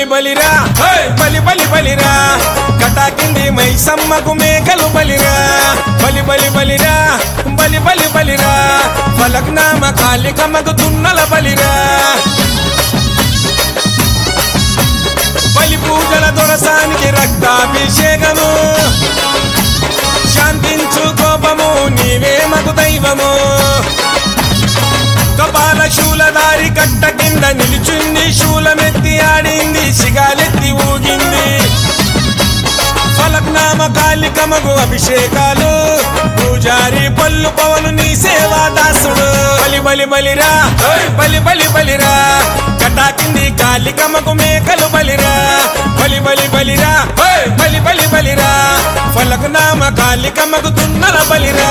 బలి బలిరా హోయ్! బలి బలి బలిరా కటాకింది మైసమ్మకు మేకలు బలిరా బలి బలి బలిరా బలి బలి బలిరా ఫలక్నామ కాళికమ్మకు తున్నల బలిరా బలి పూజల దొరసానికి రక్తాభిషేకము శాంతించు కోపము నీవే మగు దైవము కపాల శూలధారి కట్ట కింద నిలుచుంది శూలమెత్తి ఆడింది సిగాలెత్తి ఊగింది ఫలక్నామ కాళికమగు అభిషేకాలు పూజారి పల్లు పవను నీ సేవా దాసుడు బలి బలి బలిరా ఓయ్ బలి బలి బలిరా కటాకింది కాళికమగు మేకలు బలిరా బలి బలి బలిరా ఓయ్ బలి బలి బలిరా ఫలక్నామ కాళికమగు తున్నల బలిరా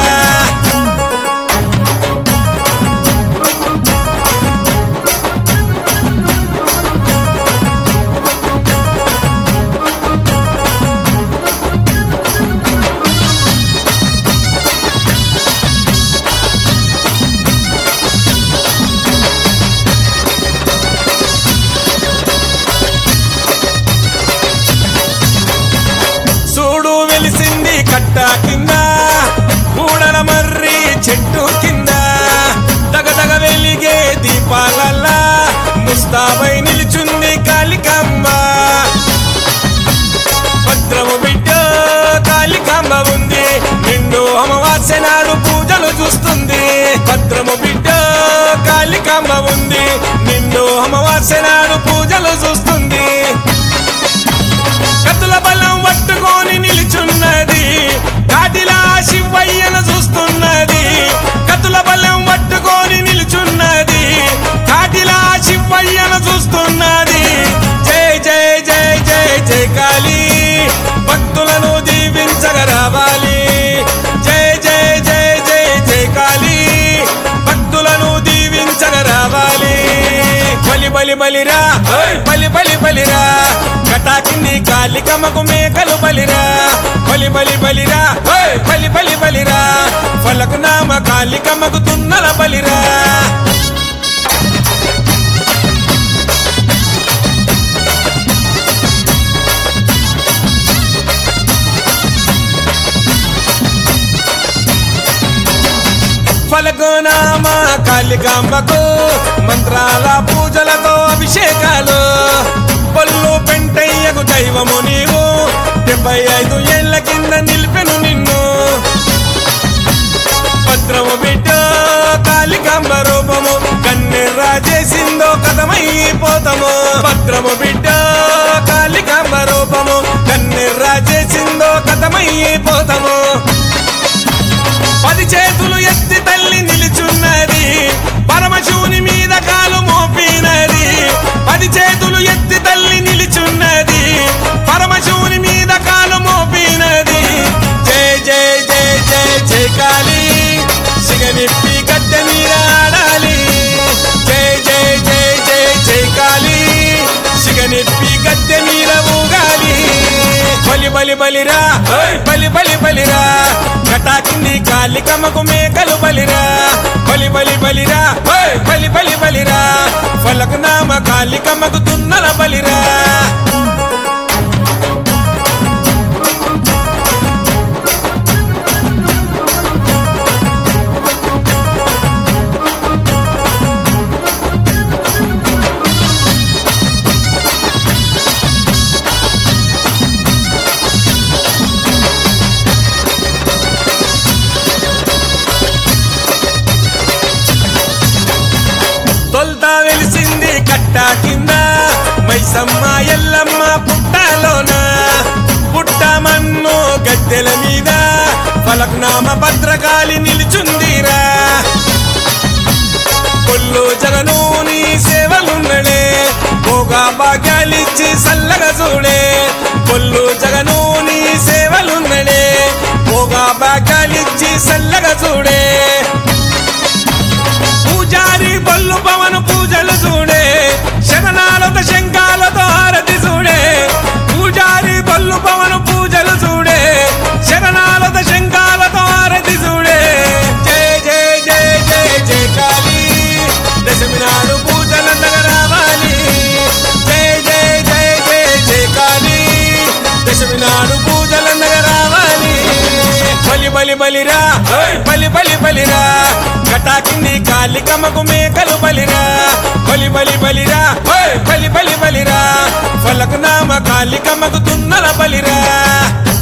చూడు వెలిసింది కట్ట కింద కూడల మర్రి చెట్టు కింద దగదగ వెలిగే దీపాలల్లా ముస్తాబై నిలుచుంది కాళికాంబ భద్రము బిడ్డ కాళికాంబ ఉంది నిండు అమావాస్య నాడు పూజలు చూస్తుంది భద్రము బిడ్డ కాళికాంబ ఉంది నిండు అమావాస్య నాడు పూజలు చూస్తుంది కత్తుల బలం పట్టుకొని నిలుచున్నది కాటిలా శివయ్యను చూస్తున్నది కత్తుల బలం పట్టుకొని నిలుచున్నది కాటిలా శివయ్యను చూస్తున్నది జై జై జై జై జై కాళీ భక్తులను దీవించగ రావాలి జై జై జై జై జై కాళీ భక్తులను దీవించగ రావాలి బలి బలి బలిరా ఓయ్ బలి బలి బలిరా కటాకింది కాళికమ్మకు మేకలు బలిరా బలి బలి బలిరా ఓయ్ బలి బలి బలిరా ఫలకు నామ కాళికమ్మకు తున్నల బలిరా ఫలకునామ కాళికాంబకు మంత్రాల పూజలతో అభిషేకాలు పళ్ళు పెంటయ్యకు దైవము నీవు డెబ్బై ఐదు ఏళ్ల కింద నిలిపెను నిన్ను భద్రము బిడ్డ కాళికాంబ రూపము కన్నెర్రా చేసిందో కథమైపోతాము భద్రము బిడ్డ కాళికాంబ రూపము కన్నెర్రా చేసిందో కథమైపోతాము పది చేతులు ఎత్తి తల్లి నిలుచున్నది పరమశివుని మీద కాలు మోపినది పది చేతులు ఎత్తి తల్లి నిలుచున్నది పరమశివుని మీద కాలు మోపినది జై జై జై జై జై కాళీ సిగనిప్పి గద్దె మీద ఆడాలి జై జై జై జై జై కాళీ సిగనిప్పి గద్దె మీద ఊగాలి బలి బలి బలిరా ఓయ్ బలి బలి బలిరా కటాకింది కాళికమ్మకు మేకలు బలిరా బలి బలి బలిరా ఓయ్ బలి బలి బలిరా ఫలకు నామ కాళికమ్మకు తున్నల బలిరా తొల్తా వెలిసింది కట్ట కింద మైసమ్మ ఎల్లమ్మ పుట్టలోన పుట్ట మన్ను గద్దెల మీద ఫలక్నామ భద్రకాళి నిలుచుందిరా కొల్లు జగను నీ సేవలున్నడే భోగా భాగ్యాలిచ్చి సల్లగా చూడే కొల్లు జగను నీ సేవలున్నడే భోగా భాగ్యాలిచ్చి సల్లగా చూడే పూజారి బల్లు పవన్ పూజలు చూడే శరణాలతో శంఖాలతో హారతి చూడే పూజారి బల్లు పవన్ పూజలు చూడే శరణాలతో శంఖాలతో హారతి చూడే జై జై జై జై జై కాళీ దశమి నాడు పూజలందగా రావాలి జై జై జై జై బలి బలిరా బలి బలి బలిరా కటాకిని కాలికమ్మకు మేకలు బలిరా బలి బలి బలిరా బలి బలి బలిరా ఫలక నామ కాలికమ్మకు తున్నల బలిరా